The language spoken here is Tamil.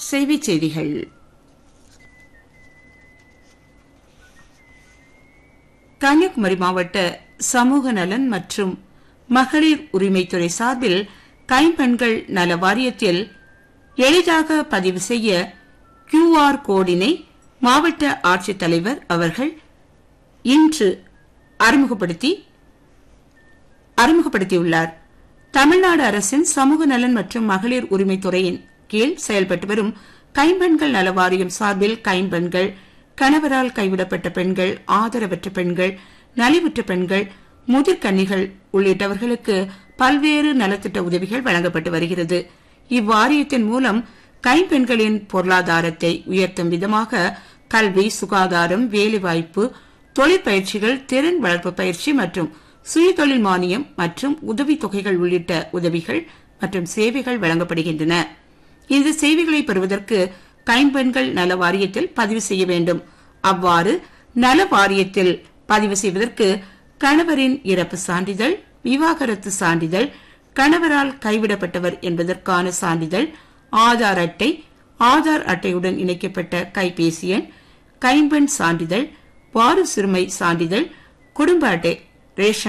செய்திச் செய்திகள் கன்னியாகுமரி மாவட்ட சமூக நலன் மற்றும் மகளிர் உரிமைத்துறை சார்பில் கைம்பெண்கள் நல வாரியத்தில் எளிதாக பதிவு செய்ய கியூஆர் கோடினை மாவட்ட ஆட்சித்தலைவர் அவர்கள் இன்று அறிமுகப்படுத்தி அறிமுகப்படுத்தியுள்ளார் தமிழ்நாடு அரசின் சமூக நலன் மற்றும் மகளிர் உரிமைத்துறையின் கீழ் செயல்பட்டு வரும் கைம்பெண்கள் நல வாரியம் சார்பில் கைம்பெண்கள் கணவரால் கைவிடப்பட்ட பெண்கள் ஆதரவற்ற பெண்கள் நலிவுற்ற பெண்கள் முதிர்கன்னிகள் உள்ளிட்டவர்களுக்கு பல்வேறு நலத்திட்ட உதவிகள் வழங்கப்பட்டு வருகிறது இவ்வாரியத்தின் மூலம் கைம்பெண்களின் பொருளாதாரத்தை உயர்த்தும் விதமாக கல்வி சுகாதாரம் வேலைவாய்ப்பு தொழிற்பயிற்சிகள் திறன் வளர்ப்பு பயிற்சி மற்றும் சுயதொழில் மானியம் மற்றும் உதவித் தொகைகள் உள்ளிட்ட உதவிகள் மற்றும் சேவைகள் வழங்கப்படுகின்றன இந்த சேவைகளை பெறுவதற்கு கைம்பெண்கள் நல வாரியத்தில் பதிவு செய்ய வேண்டும் அவ்வாறு நல வாரியத்தில் பதிவு செய்வதற்கு கணவரின் இறப்பு சான்றிதழ் விவாகரத்து சான்றிதழ் கணவரால் கைவிடப்பட்டவர் என்பதற்கான சான்றிதழ் ஆதார் அட்டை ஆதார் அட்டையுடன் இணைக்கப்பட்ட கைபேசி எண் கைம்பெண் சான்றிதழ் வாரிசுரிமை சான்றிதழ் குடும்ப அட்டை ரேஷன்